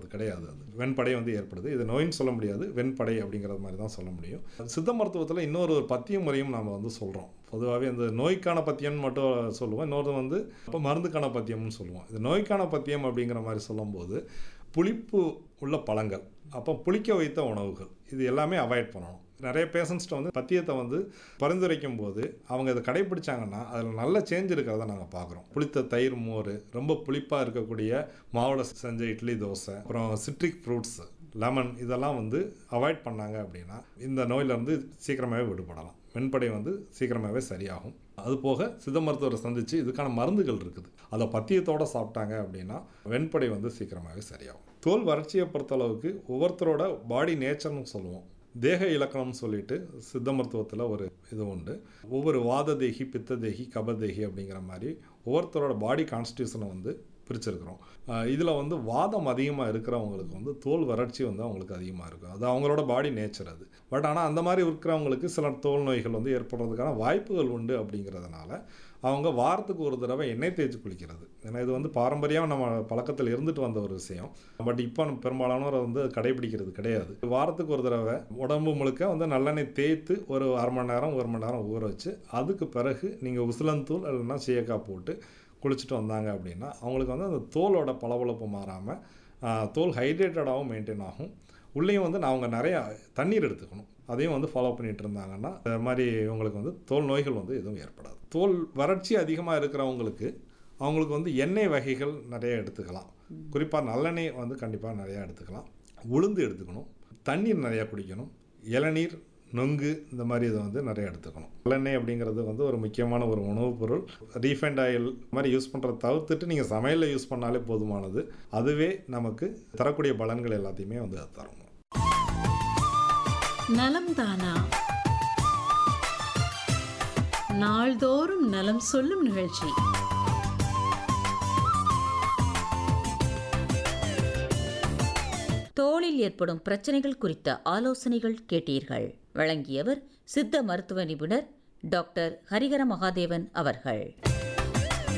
ஏற்படுறது கிடையாது அது வெண்படை வந்து ஏற்படுது இது நோயின்னு சொல்ல முடியாது வெண்படை அப்படிங்கிற மாதிரி தான் சொல்ல முடியும் சித்த மருத்துவத்தில் இன்னொரு ஒரு பத்திய முறையும் நம்ம வந்து சொல்கிறோம் பொதுவாகவே இந்த நோய்க்கான பத்தியம்னு மட்டும் சொல்லுவோம் இன்னொரு வந்து இப்போ மருந்துக்கான பத்தியம்னு சொல்லுவோம் இது நோய்க்கான பத்தியம் அப்படிங்கிற மாதிரி சொல்லும்போது புளிப்பு உள்ள பழங்கள் அப்போ புளிக்க வைத்த உணவுகள் இது எல்லாமே அவாய்ட் பண்ணணும் நிறைய பேஷண்ட்ஸ்ட்டு வந்து பத்தியத்தை வந்து பரிந்துரைக்கும் போது அவங்க இதை கடைபிடிச்சாங்கன்னா அதில் நல்ல சேஞ்ச் இருக்கிறத நாங்கள் பார்க்குறோம் புளித்த தயிர் மோர் ரொம்ப புளிப்பாக இருக்கக்கூடிய மாவில் செஞ்ச இட்லி தோசை அப்புறம் சிட்ரிக் ஃப்ரூட்ஸ் லெமன் இதெல்லாம் வந்து அவாய்ட் பண்ணாங்க அப்படின்னா இந்த நோயிலேருந்து சீக்கிரமாகவே விடுபடலாம் வெண்படை வந்து சீக்கிரமாகவே சரியாகும் அது போக சித்த மருத்துவரை சந்தித்து இதுக்கான மருந்துகள் இருக்குது அதை பத்தியத்தோடு சாப்பிட்டாங்க அப்படின்னா வெண்படை வந்து சீக்கிரமாகவே சரியாகும் தோல் வறட்சியை பொறுத்தளவுக்கு ஒவ்வொருத்தரோட பாடி நேச்சர்னு சொல்லுவோம் தேக இலக்கணம்னு சொல்லிட்டு சித்த மருத்துவத்தில் ஒரு இது உண்டு ஒவ்வொரு வாத தேகி பித்த தேகி கப தேகி அப்படிங்கிற மாதிரி ஒவ்வொருத்தரோட பாடி கான்ஸ்டியூஷனை வந்து பிரிச்சிருக்கிறோம் இதில் வந்து வாதம் அதிகமாக இருக்கிறவங்களுக்கு வந்து தோல் வறட்சி வந்து அவங்களுக்கு அதிகமாக இருக்கும் அது அவங்களோட பாடி நேச்சர் அது பட் ஆனால் அந்த மாதிரி இருக்கிறவங்களுக்கு சில தோல் நோய்கள் வந்து ஏற்படுறதுக்கான வாய்ப்புகள் உண்டு அப்படிங்கிறதுனால அவங்க வாரத்துக்கு ஒரு தடவை எண்ணெய் தேய்ச்சி குளிக்கிறது ஏன்னா இது வந்து பாரம்பரியம் நம்ம பழக்கத்தில் இருந்துட்டு வந்த ஒரு விஷயம் பட் இப்போ பெரும்பாலானோர் வந்து கடைபிடிக்கிறது கிடையாது வாரத்துக்கு ஒரு தடவை உடம்பு முழுக்க வந்து நல்லெண்ணெய் தேய்த்து ஒரு அரை மணி நேரம் ஒரு மணி நேரம் ஊற வச்சு அதுக்கு பிறகு நீங்கள் உசிலந்தூள் இல்லைன்னா சீயக்காய் போட்டு குளிச்சுட்டு வந்தாங்க அப்படின்னா அவங்களுக்கு வந்து அந்த தோலோட பளபளப்பு மாறாமல் தோல் ஹைட்ரேட்டடாகவும் மெயின்டைன் ஆகும் உள்ளேயும் வந்து நான் அவங்க நிறையா தண்ணீர் எடுத்துக்கணும் அதையும் வந்து ஃபாலோ பண்ணிகிட்டு இருந்தாங்கன்னா இந்த மாதிரி உங்களுக்கு வந்து தோல் நோய்கள் வந்து எதுவும் ஏற்படாது தோல் வறட்சி அதிகமாக இருக்கிறவங்களுக்கு அவங்களுக்கு வந்து எண்ணெய் வகைகள் நிறைய எடுத்துக்கலாம் குறிப்பாக நல்லெண்ணெய் வந்து கண்டிப்பாக நிறையா எடுத்துக்கலாம் உளுந்து எடுத்துக்கணும் தண்ணீர் நிறையா குடிக்கணும் இளநீர் நொங்கு இந்த மாதிரி இதை வந்து நிறைய எடுத்துக்கணும் நல்லெண்ணெய் அப்படிங்கிறது வந்து ஒரு முக்கியமான ஒரு உணவுப் பொருள் ரீஃபைண்ட் ஆயில் மாதிரி யூஸ் பண்ணுறத தவிர்த்துட்டு நீங்கள் சமையலில் யூஸ் பண்ணாலே போதுமானது அதுவே நமக்கு தரக்கூடிய பலன்கள் எல்லாத்தையுமே வந்து அது தரும் நலம் தானா நாள்தோறும் நலம் சொல்லும் நிகழ்ச்சி தோளில் ஏற்படும் பிரச்சனைகள் குறித்த ஆலோசனைகள் கேட்டீர்கள் வழங்கியவர் சித்த மருத்துவ நிபுணர் டாக்டர் ஹரிஹர மகாதேவன் அவர்கள்